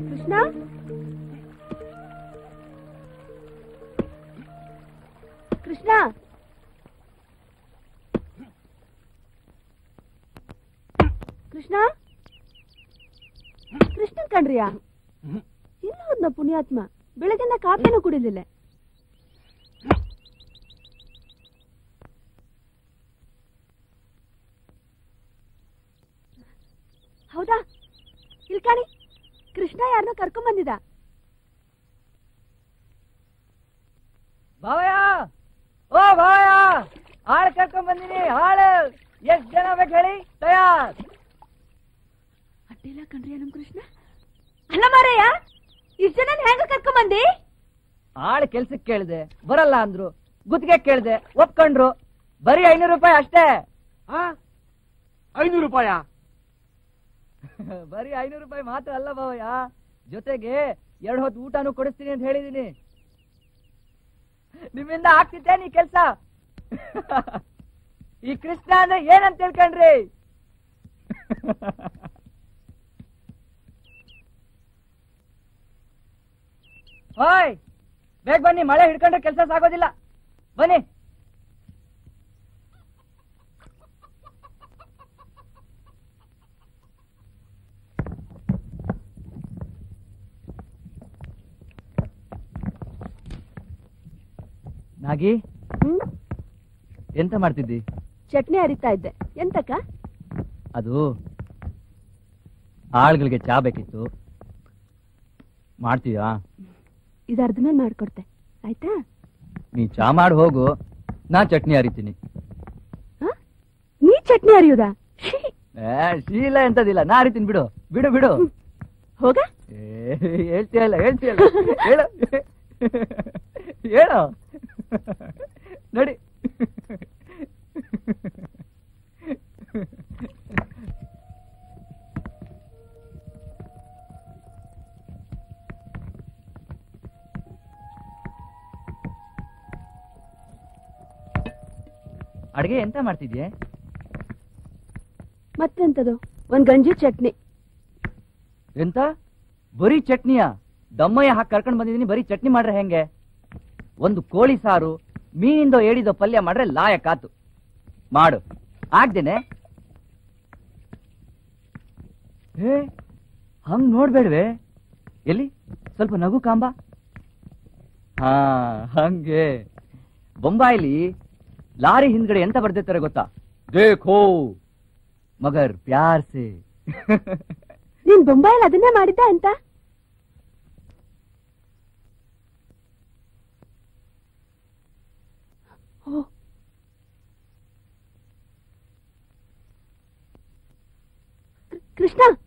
ಕೃಷ್ಣ ಕೃಷ್ಣ ಕೃಷ್ಣ ಕೃಷ್ಣ ಕಣ್ರಿಯಾ ಇಲ್ಲ ಹೋದ್ನ ಪುಣ್ಯಾತ್ಮ ಬೆಳಗ್ಗಿಂದ ಕಾಫಿನೂ ಕುಡಿಲಿಲ್ಲ ಹೌದಾ ಇಲ್ಲಿ ಕಾಣಿ ಕೃಷ್ಣ ಯಾರನ್ನ ಕರ್ಕೊಂಡ್ ಬಂದಿದ ಭಾವಯ್ಯ ಓ ಭಾವಯ್ಯ ಹಾಳು ಕರ್ಕೊಂಡ್ ಬಂದಿನಿ ಹಾಳು ಎಷ್ಟ್ ಜನ ಬೇಕು ಹೇಳಿ ತಯಾರ್ ಅಡ್ಡಿಲ್ಲ ಕಣ್ರಿಯ ನಮ್ ಕೃಷ್ಣ ಅಲ್ಲ ಮಾರಯ್ಯ ಇಷ್ಟ ಜನ ಹೆಂಗ ಕರ್ಕೊಂಡ್ ಬಂದಿ ಆಳು ಕೆಲ್ಸಕ್ಕೆ ಕೇಳಿದೆ ಬರಲ್ಲ ಅಂದ್ರು ಗುತ್ತಿಗೆ ಕೇಳಿದೆ ಒಪ್ಕೊಂಡ್ರು ಬರೀ ಐನೂರು ರೂಪಾಯಿ ಅಷ್ಟೇ ಐನೂರು ರೂಪಾಯ ಬರೀ ಐನೂರು ರೂಪಾಯಿ ಮಾತ್ರ ಅಲ್ಲ ಭಾವಯ್ಯ ಜೊತೆಗೆ ಎರಡು ಹೊತ್ತು ಊಟನೂ ಕೊಡಿಸ್ತೀನಿ ಅಂತ ಹೇಳಿದೀನಿ ನಿಮ್ಮಿಂದ ಆಗ್ತಿದ್ದೆ ನೀ ಕೆಲ್ಸ ಈ ಕೃಷ್ಣ ಅಂದ್ರೆ ಏನಂತ ತಿಳ್ಕೊಂಡ್ರಿ ಓಯ್ ಬೇಗ ಬನ್ನಿ ಮಳೆ ಹಿಡ್ಕೊಂಡ್ರೆ ಕೆಲಸ ಸಾಗೋದಿಲ್ಲ ಬನ್ನಿ ನಾಗಿ ಹ್ಮ್ ಎಂತ ಮಾಡ್ತಿದ್ದಿ ಚಟ್ನಿ ಅರಿತಾ ಇದ್ದೆ ಎಂತಕ್ಕ ಅದು ಆಳ್ಗಳಿಗೆ ಚಾ ಬೇಕಿತ್ತು ಮಾಡ್ತೀಯಾ ಇದು ಅರ್ಧ ಮೇಲೆ ಮಾಡ್ಕೊಡ್ತೆ ಆಯ್ತಾ ನೀ ಚಾ ಮಾಡಿ ಹೋಗು ನಾ ಚಟ್ನಿ ಅರಿತೀನಿ ಹ? ನೀ ಚಟ್ನಿ ಅರಿಯುದಾ ಶ್ಶೀ, ಏ ಶೀಲ ಎಂತದಿಲ್ಲ ನಾ ಅರಿತೀನಿ ಬಿಡು ಬಿಡು ಬಿಡು ಹೋಗ ಏ, ಹೇಳ್ತೀಯಲ್ಲ ಹೇಳ್ತೀಯಲ್ಲ ಹೇಳು ಹೇಳು ನಡಿ ಅಡ್ಗೆ ಎಂತ ಮಾಡ್ತಿದ್ಯೆ ಮತ್ತೆಂತದು ಒಂದ್ ಗಂಜಿ ಚಟ್ನಿ ಎಂತ ಬರೀ ಚಟ್ನಿಯ ದಮ್ಮಯ್ಯ ಹಾಕಿ ಕರ್ಕೊಂಡ್ ಬಂದಿದ್ದೀನಿ ಬರೀ ಚಟ್ನಿ ಮಾಡ್ರೆ ಹೆಂಗೆ ಒಂದು ಕೋಳಿ ಸಾರು ಮೀನಿಂದ ಏಡಿದ ಪಲ್ಯ ಮಾಡ್ರೆ ಲಾಯಕ್ಕಾತು ಮಾಡು ಆಗ್ದೇನೆ ಏ ಹಂಗ್ ನೋಡ್ಬೇಡ್ವೆ ಎಲ್ಲಿ ಸ್ವಲ್ಪ ನಗು ಕಾಂಬ ಹಾ ಹಂಗೆ ಬೊಂಬಾಯಿಲಿ ಲಾರಿ ಹಿಂದ್ಗಡೆ ಎಂತ ಬರ್ದಿರ್ತಾರೆ ಗೊತ್ತಾ ದೇಖೋ ಮಗರ್ ಪ್ಯಾರ್ ಸೆ ನೀನ್ ಬೊಂಬಾಯಲ್ಲಿ ಅದನ್ನೇ ಮಾಡಿದ್ದ ಅಂತ ಓ. ಕೃ- ಕೃಷ್ಣ